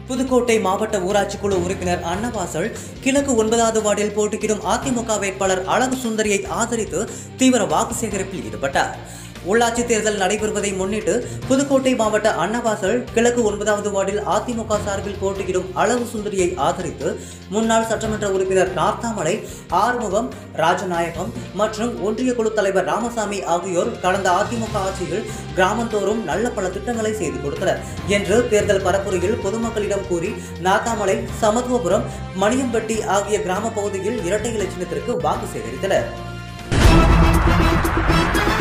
புதுக்கோட்டை மாவட்ட ஊராட்சி குழு உறுப்பினர் அன்னவாசல் கிழக்கு ஒன்பதாவது வார்டில் போட்டியிடும் அதிமுக வேட்பாளர் அழகு சுந்தரியை ஆதரித்து தீவிர வாக்கு சேகரிப்பில் ஈடுபட்டார் உள்ளாட்சி தேர்தல் நடைபெறுவதை முன்னிட்டு புதுக்கோட்டை மாவட்ட அன்னவாசல் கிழக்கு ஒன்பதாவது வார்டில் அதிமுக சார்பில் போட்டியிடும் அழகு சுந்தரியை ஆதரித்து முன்னாள் சட்டமன்ற உறுப்பினர் நார்த்தாமலை ஆறுமுகம் ராஜநாயகம் மற்றும் ஒன்றிய குழு தலைவர் ராமசாமி ஆகியோர் கடந்த அதிமுக ஆட்சியில் கிராமந்தோறும் நல்ல பல திட்டங்களை செய்து கொடுத்தனர் என்று தேர்தல் பரப்புரையில் பொதுமக்களிடம் கூறி நாத்தாமலை சமத்துவபுரம் மணியம்பட்டி ஆகிய கிராம பகுதியில் இரட்டை இலை சின்னத்திற்கு வாக்கு சேகரித்தனர்